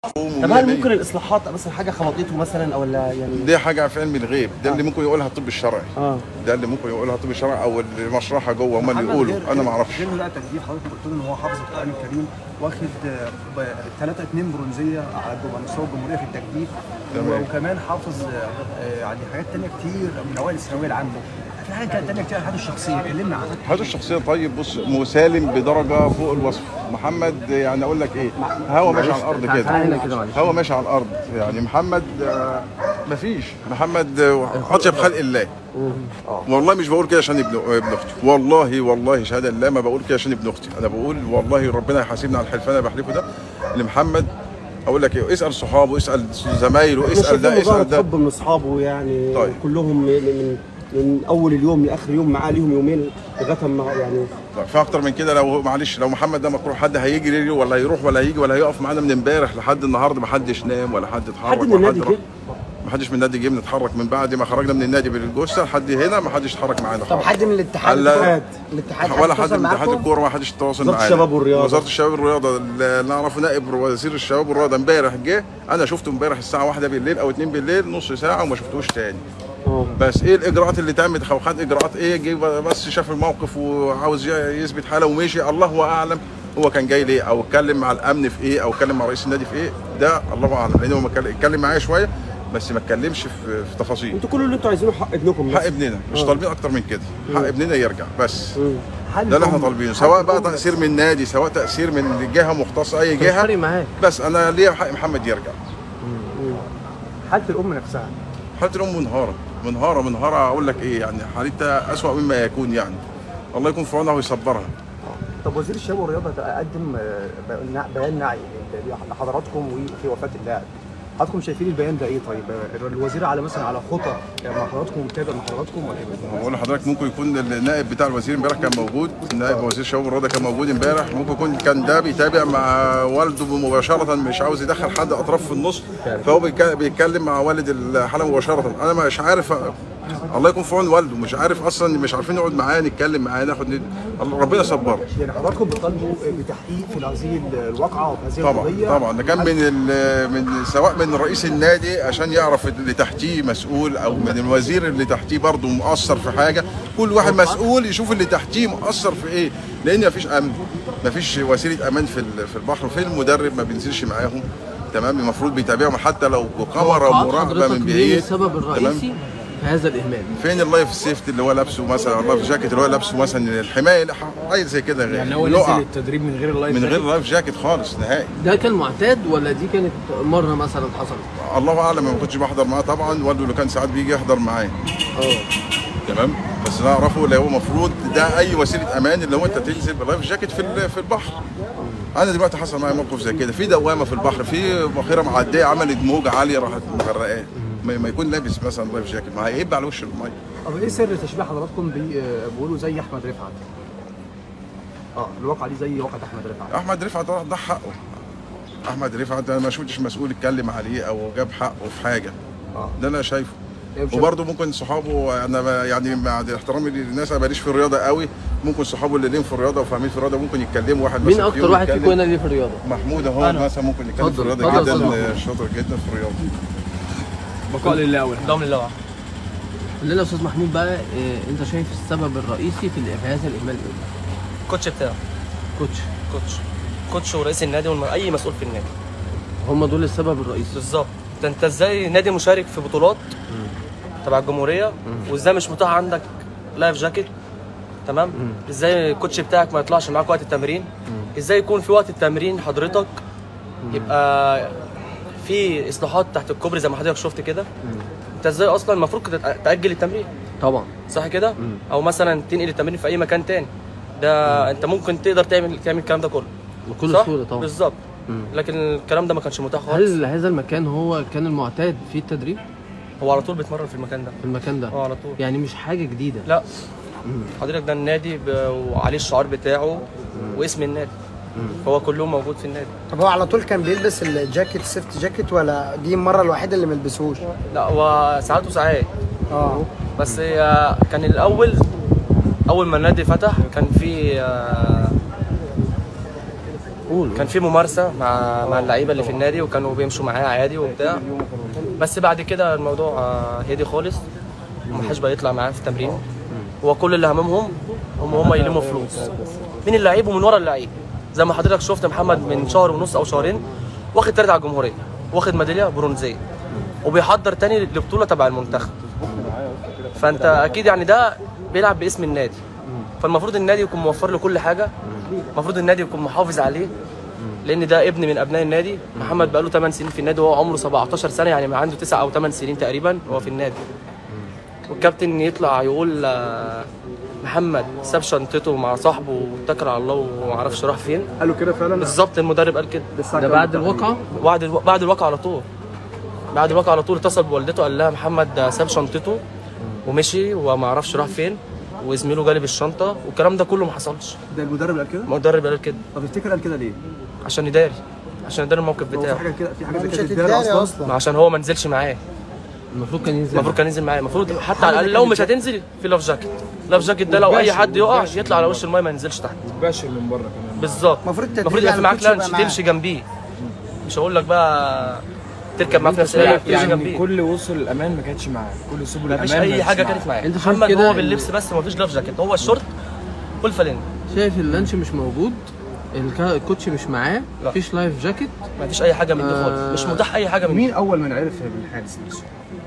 طب هل ممكن الاصلاحات مثلا حاجه خبطته مثلا او ولا يعني دي حاجه في علم الغيب ده اللي ممكن يقولها الطب الشرعي اه ده اللي ممكن يقولها الطب الشرعي او المشرحه جوه هم اللي محمد يقولوا غير- انا ما اعرفش غير بقى تجديد حضرتك قلت له ان هو حافظ القران الكريم واخد 3 2 برونزيه على الجو- على مستوى الجمهوريه في التجديد تمام. وكمان حافظ آه، آه، يعني حاجات تانية كتير من اوائل الثانويه العامه في حاجات كانت تانية كتير عن حياته الشخصيه كلمنا عنها حاجه الشخصيه طيب بص مسالم بدرجه فوق الوصف محمد يعني اقول لك ايه هو ماشي على الارض تعالى هنا كده كده معلش هو ماشي على الارض يعني محمد آه، مفيش محمد آه، اطيب خلق الله والله مش بقول كده عشان ابن ابن اختي والله والله شهاده لله ما بقول كده عشان ابن اختي انا بقول والله ربنا يحاسبنا على الحلفان اللي بحلفه ده لمحمد اقول لك ايه اسال صحابه اسال زمايله اسال ده اسال ده حب من اصحابه يعني طيب. كلهم من, من من اول اليوم لاخر يوم معاه ليهم يومين لغايه ما يعني طيب في اكتر من كده لو معلش لو محمد ده مكروه حد هيجي ليه ولا هيروح ولا هيجي ولا هيقف معانا من امبارح لحد النهارده ما حدش نام ولا حد اتحرك حد من ولا النادي راح. جه ما حدش من النادي جه بنتحرك من بعد ما خرجنا من النادي بالجثه لحد هنا ما حدش اتحرك معانا طب خالص. حد من الاتحاد لا. الاتحاد ولا حد اتصل من اتحاد معاكم؟ الكوره ما حدش تواصل وزارة معانا الشباب والرياضة. وزاره الشباب والرياضه اللي نعرفه نائب وزير الشباب والرياضه امبارح جه انا شفته امبارح الساعه واحدة بالليل او 2 بالليل نص ساعه وما شفتوش تاني اه بس ايه الاجراءات اللي تمت او خد اجراءات ايه جه بس شاف الموقف وعاوز يثبت حاله ومشي الله اعلم هو كان جاي ليه او اتكلم مع الامن في ايه او اتكلم مع رئيس النادي في ايه ده الله اعلم لان هو ما اتكلم- اتكلم معايا شويه بس ما اتكلمش في, في تفاصيل انتوا كل اللي انتوا عايزينه حق ابنكم حق بس ابننا مش آه. طالبين اكتر من كده حق ابننا يرجع بس مم. هل ده اللي احنا هم- طالبينه سواء بقى تاثير من نادي سواء تاثير من جهه مختصه اي مش فارق جهه معاك بس انا ليا حق محمد يرجع حاله الام نفسها حاله الام منهاره منهاره منهاره اقول لك ايه يعني حالتها اسوأ مما يكون يعني الله يكون في عونها ويصبرها طب وزير الشباب والرياضه قدم آه، بيان- بيان نعي لحضراتكم وفي وفاه اللاعب حضراتكم شايفين البيان ده ايه طيب آه، الوزير على مثلا على خطى مع حضراتكم متابع مع حضراتكم ولا ايه بقول لحضرتك ممكن يكون النائب بتاع الوزير امبارح كان موجود نائب وزير الشباب والرياضه كان موجود امبارح ممكن يكون كان ده بيتابع مع والده مباشره مش عاوز يدخل حد اطراف في النص فهو بيك- بيتكلم مع والد الحاله مباشره انا مش عارف الله يكون في عون والده مش عارف اصلا مش عارفين نقعد معاه نتكلم معاه ناخد ند- الله- ربنا صبره يعني حضراتكم بتطالبوا بتحقيق في هذه الواقعه وفي هذه طبعا القضيه طبعا ده كان من ال- من سواء من رئيس النادي عشان يعرف اللي تحتيه مسؤول او من الوزير اللي تحتيه برضه مقصر في حاجه كل واحد مسؤول يشوف اللي تحتيه مقصر في ايه لان مفيش امن مفيش وسيله امان في ال- في البحر في المدرب ما بينزلش معاهم تمام المفروض بيتابعهم حتى لو بكاميرا توقعات مراقبه حضرتك من مين بعيد السبب الرئيسي في هذا الاهمال فين اللايف سيفتي اللي هو لابسه مثلا اللايف جاكيت اللي هو لابسه مثلا الحمايه حاجه زي كده يعني هو يقع نزل التدريب من غير اللايف من غير جاكيت؟ لايف جاكيت خالص نهائي ده كان معتاد ولا دي كانت مره مثلا حصلت الله اعلم ما كنتش بحضر معاه طبعا والده اللي كان ساعات بيجي يحضر معاه اه تمام بس انا اعرفه اللي هو المفروض ده اي وسيله امان اللي هو انت تنزل بلايف جاكيت في ال- في البحر انا دلوقتي حصل معايا موقف زي كده في دوامه في البحر في بحيره معديه عملت موجه عاليه راحت مغرقاه ما ما يكون لابس مثلا لايف جاكيت ما هيبقى على وش الميه طب ايه سر تشبيه حضراتكم بي- آه، بيقولوا زي احمد رفعت اه الواقعه دي زي واقعه احمد رفعت احمد رفعت ده ده حقه احمد رفعت انا ما شفتش مسؤول اتكلم عليه او جاب حقه في حاجه اه ده انا شايفه إيه مش- وبرضه ممكن صحابه انا ما- يعني مع احترامي للناس انا ماليش في الرياضه قوي ممكن صحابه اللي ليهم في الرياضه وفاهمين في الرياضه ممكن يتكلموا واحد مين مثلا اكتر فيهم واحد يتكلم. فيكم هنا اللي في الرياضه محمود اهو مثلا ممكن يتكلم في اتفضل، الرياضه اتفضل يا جدا أستاذ شاطر جدا في الرياضه بقاء لله اول دوم لله قول لنا يا استاذ محمود بقى إيه انت شايف السبب الرئيسي في ال- في هذا الاهمال ايه؟ الكوتش بتاعه كوتش كوتش كوتش ورئيس النادي واي مسؤول في النادي هم دول السبب الرئيسي بالظبط ده انت ازاي نادي مشارك في بطولات تبع الجمهوريه وازاي مش متاح عندك لايف جاكيت تمام ازاي الكوتش بتاعك ما يطلعش معاك وقت التمرين ازاي يكون في وقت التمرين حضرتك يبقى في اصلاحات تحت الكوبري زي ما حضرتك شفت كده انت ازاي اصلا المفروض كنت تأ- تاجل التمرين طبعا صح كده او مثلا تنقل التمرين في اي مكان تاني ده انت ممكن تقدر تعمل تعمل الكلام ده كله بكل صح سهوله طبعا بالظبط لكن الكلام ده ما كانش متاح خالص هل هذا المكان هو كان المعتاد فيه التدريب هو على طول بيتمرن في المكان ده في المكان ده اه على طول يعني مش حاجه جديده لا حضرتك ده النادي ب- وعليه الشعار بتاعه واسم النادي هو كلهم موجود في النادي طب هو على طول كان بيلبس الجاكيت سيفت جاكيت ولا دي المره الوحيده اللي ما لبسوش لا هو ساعات وساعات اه بس هي كان الاول اول ما النادي فتح كان في آه، قول كان في ممارسه مع مع اللعيبه اللي في النادي وكانوا بيمشوا معايا عادي وبتاع بس بعد كده الموضوع آه، هدي خالص ومحدش بقى يطلع معايا في التمرين هو كل اللي هممهم هم هم يلموا فلوس من اللعيب ومن ورا اللعيب زي ما حضرتك شفت محمد من شهر ونص او شهرين واخد تالت على الجمهوريه واخد ميداليه برونزيه وبيحضر تاني لبطوله تبع المنتخب فانت اكيد يعني ده بيلعب باسم النادي فالمفروض النادي يكون موفر له كل حاجه المفروض النادي يكون محافظ عليه لان ده ابن من ابناء النادي محمد بقاله 8 سنين في النادي وهو عمره 17 سنه يعني ما عنده 9 او 8 سنين تقريبا هو في النادي والكابتن يطلع يقول آه، محمد ساب شنطته مع صاحبه واتكل على الله وما اعرفش راح فين قالوا كده فعلا بالظبط المدرب قال كده ده بعد الواقعه بعد الو... بعد الواقعه على طول بعد الواقعه على طول اتصل بوالدته قال لها محمد ساب شنطته ومشي وما اعرفش راح فين وزميله جالب الشنطه والكلام ده كله ما حصلش ده المدرب قال كده المدرب قال كده طب تفتكر قال كده ليه؟ عشان يداري عشان يداري الموقف هو في بتاعه حاجه كده في حاجه زي مش كده تتدارى هتتداري اصلا اصلا ما عشان هو ما نزلش معاه المفروض كان ينزل المفروض كان ينزل معاه المفروض حتى على الاقل لو مش هتنزل في لاف جاكيت لاف جاكيت ده لو اي حد يقع يطلع على وش المايه ما ينزلش تحت مباشر من بره كمان بالظبط المفروض المفروض يبقى في معاك لانش تمشي جنبيه مش هقول لك بقى تركب معاه في نفس الوقت تمشي يعني جنبيه كل وصل الامان ما كانتش معاه كل سبل الامان مفيش ما اي كانتش حاجه معاه. كانت معاه انت شايف محمد كده هو إن- باللبس بس مفيش لاف جاكيت هو الشورت والفانلة شايف اللانش مش موجود الكا- الكوتش مش معاه لا. مفيش لايف جاكيت مفيش اي حاجه من دي آه. خالص مش متاح اي حاجه من مين دي اول من عرف بالحادث نفسه؟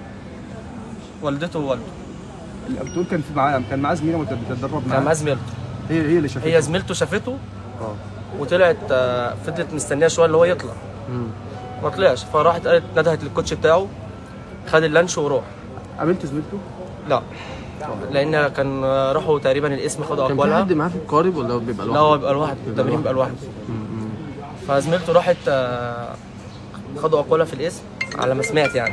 والدته ووالده اللي بتقول كان في معاه كان معاه زميله وانت بتتدرب كان معاه معاه زميلته هي هي اللي شافتها هي زميلته شافته اه وطلعت آه، فضلت مستنيه شويه اللي هو يطلع ما طلعش فراحت قالت ندهت للكوتش بتاعه خد اللانش وروح قابلت زميلته؟ لا لان كان آه، راحوا تقريبا الاسم خدوا كان في اقوالها حد معاه في القارب ولا هو بيبقى لا لوحده؟ هو بيبقى لوحده التمرين بيبقى لوحده فزميلته راحت آه، خدوا اقوالها في الاسم على ما سمعت يعني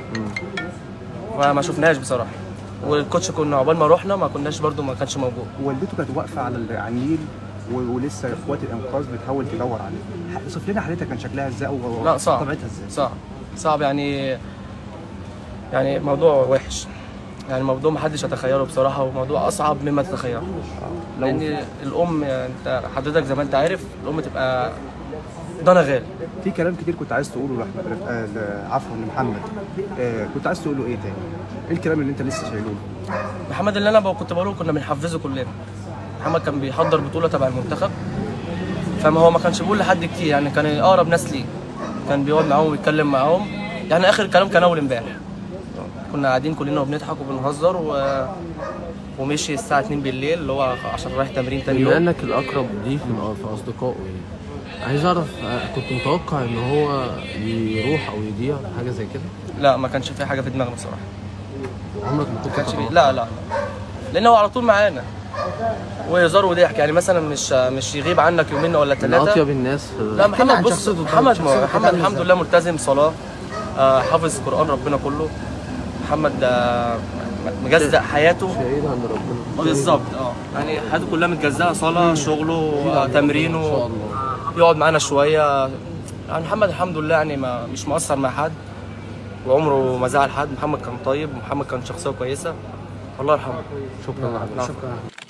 فما شفناش بصراحه والكوتش كنا عقبال ما رحنا ما كناش برضو ما كانش موجود والدته كانت واقفه على ال- على النيل و- ولسه اخوات الانقاذ بتحاول تدور عليه ح- اوصف لنا حالتها كان شكلها ازاي او لا صعب طبيعتها ازاي صعب صعب يعني يعني موضوع وحش يعني موضوع ما حدش يتخيله بصراحه وموضوع اصعب مما تتخيله لو لان الام يعني انت حضرتك زي ما انت عارف الام تبقى ضنا غالي في كلام كتير كنت عايز تقوله لاحمد رف- آه، ل- عفوا لمحمد آه كنت عايز تقوله ايه تاني؟ ايه الكلام اللي انت لسه شايله محمد اللي انا بقى كنت بقوله كنا بنحفزه كلنا محمد كان بيحضر بطوله تبع المنتخب فما هو ما كانش بيقول لحد كتير يعني كان اقرب ناس ليه كان بيقعد معاهم ويتكلم معاهم يعني اخر كلام كان اول امبارح كنا قاعدين كلنا وبنضحك وبنهزر و... ومشي الساعه 2 بالليل اللي هو عشان رايح تمرين تاني بما يوم انك الاقرب ليه في في اصدقائه يعني عايز اعرف آه، كنت متوقع ان هو يروح او يضيع حاجه زي كده لا ما كانش في حاجه في دماغنا بصراحه عمرك ما كنت كانش تتوقع بي... لا لا لان هو على طول معانا وهزار وضحك يعني مثلا مش مش يغيب عنك يومين ولا من ثلاثه اطيب الناس في لا عن محمد بص شخصيته طيب، محمد شخصيته محمد كانت الحمد عاملة لله ملتزم صلاه آه، حافظ قران ربنا كله محمد آه، مجزأ حياته بعيد عن ربنا بالظبط اه يعني حياته كلها متجزأة صلاه شغله آه، ان تمرينه شاء الله يقعد معانا شويه يعني محمد الحمد لله يعني ما مش مقصر مع حد وعمره ما زعل حد محمد كان طيب ومحمد كان شخصيه كويسه الله يرحمه شكرا لحضرتك نعم. شكرا